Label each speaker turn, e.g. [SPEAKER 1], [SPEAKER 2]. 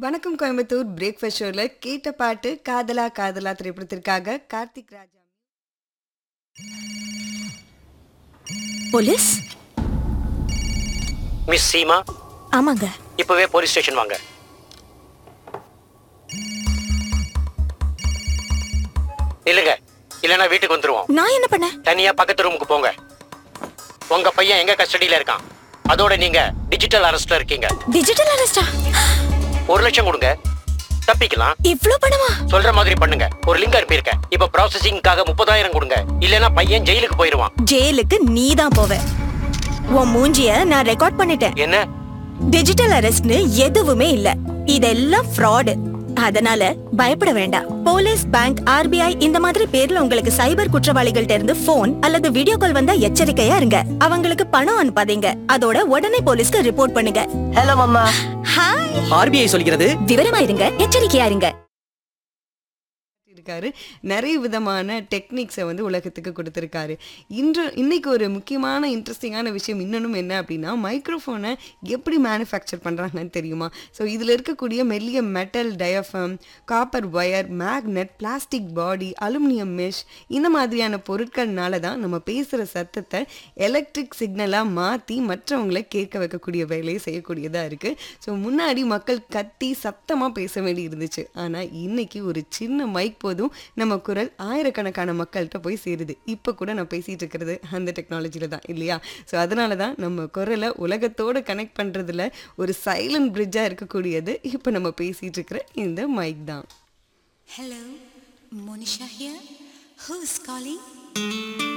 [SPEAKER 1] வணக்கம் கோயம்புத்தூர் பிரேக்ஃபாஸ்ட் ஷோல கேட்ட பாட்டு காதலா காதலா திரைப்படத்திற்காக கார்த்திக் ராஜா
[SPEAKER 2] போலீஸ்
[SPEAKER 3] மிஸ் சீமா
[SPEAKER 2] ஆமாங்க
[SPEAKER 3] இப்பவே போலீஸ் ஸ்டேஷன் வாங்க இல்லைங்க இல்லைன்னா வீட்டுக்கு வந்துருவோம்
[SPEAKER 2] நான் என்ன பண்ணேன்
[SPEAKER 3] தனியா பக்கத்து ரூமுக்கு போங்க உங்க பையன் எங்க கஸ்டடியில இருக்கான் அதோட நீங்க டிஜிட்டல் அரெஸ்ட்ல இருக்கீங்க
[SPEAKER 2] டிஜிட்டல் அரெஸ்டா
[SPEAKER 3] ஒரு லட்சம் கொடுங்க தப்பிக்கலாம்
[SPEAKER 2] இவ்ளோ பணமா
[SPEAKER 3] சொல்ற மாதிரி பண்ணுங்க ஒரு லிங்க் அனுப்பியிருக்கேன் இப்ப ப்ராசஸிங்காக முப்பதாயிரம் கொடுங்க இல்லைன்னா பையன் ஜெயிலுக்கு போயிருவான்
[SPEAKER 2] ஜெயிலுக்கு நீ தான் போவ உன் மூஞ்சிய நான் ரெக்கார்ட் பண்ணிட்டேன்
[SPEAKER 3] என்ன
[SPEAKER 2] டிஜிட்டல் அரெஸ்ட்னு எதுவுமே இல்ல இதெல்லாம் ஃப்ராடு அதனால பயப்பட வேண்டாம் போலீஸ் பேங்க் ஆர்பிஐ இந்த மாதிரி பேர்ல உங்களுக்கு சைபர் குற்றவாளிகள்ட்ட இருந்து போன் அல்லது வீடியோ கால் வந்தா எச்சரிக்கையா இருங்க அவங்களுக்கு பணம் அனுப்பாதீங்க அதோட உடனே போலீஸ்க்கு ரிப்போர்ட் பண்ணுங்க
[SPEAKER 4] ஹலோ மம்மா
[SPEAKER 2] ஹாய்
[SPEAKER 4] ஆர்பிஐ சொல்கிறது
[SPEAKER 2] விவரமா இருங்க எச்சரிக்கையா இருங்க
[SPEAKER 1] இருக்காரு நிறைய விதமான டெக்னிக்ஸை வந்து உலகத்துக்கு கொடுத்துருக்காரு இன்று இன்னைக்கு ஒரு முக்கியமான இன்ட்ரெஸ்டிங்கான விஷயம் இன்னொன்னும் என்ன அப்படின்னா மைக்ரோஃபோனை எப்படி மேனுஃபேக்சர் பண்ணுறாங்கன்னு தெரியுமா ஸோ இதில் இருக்கக்கூடிய மெல்லிய metal diaphragm copper wire magnet plastic body aluminium mesh இந்த மாதிரியான பொருட்கள்னால தான் நம்ம பேசுகிற சத்தத்தை எலக்ட்ரிக் சிக்னலாக மாற்றி மற்றவங்களை கேட்க வைக்கக்கூடிய வேலையை செய்யக்கூடியதாக இருக்குது ஸோ முன்னாடி மக்கள் கத்தி சத்தமாக பேச வேண்டி இருந்துச்சு ஆனால் இன்னைக்கு ஒரு சின்ன மைக் போதும் நம்ம குரல் ஆயிரக்கணக்கான மக்கள்கிட்ட போய் சேருது இப்போ கூட நான் பேசிகிட்டு இருக்கிறது அந்த டெக்னாலஜியில் தான் இல்லையா ஸோ அதனால தான் நம்ம குரலை உலகத்தோடு கனெக்ட் பண்ணுறதுல ஒரு சைலண்ட் பிரிட்ஜாக இருக்கக்கூடியது இப்போ நம்ம பேசிகிட்டு இருக்கிற இந்த மைக் தான்
[SPEAKER 5] Hello, Monisha here. Who's calling?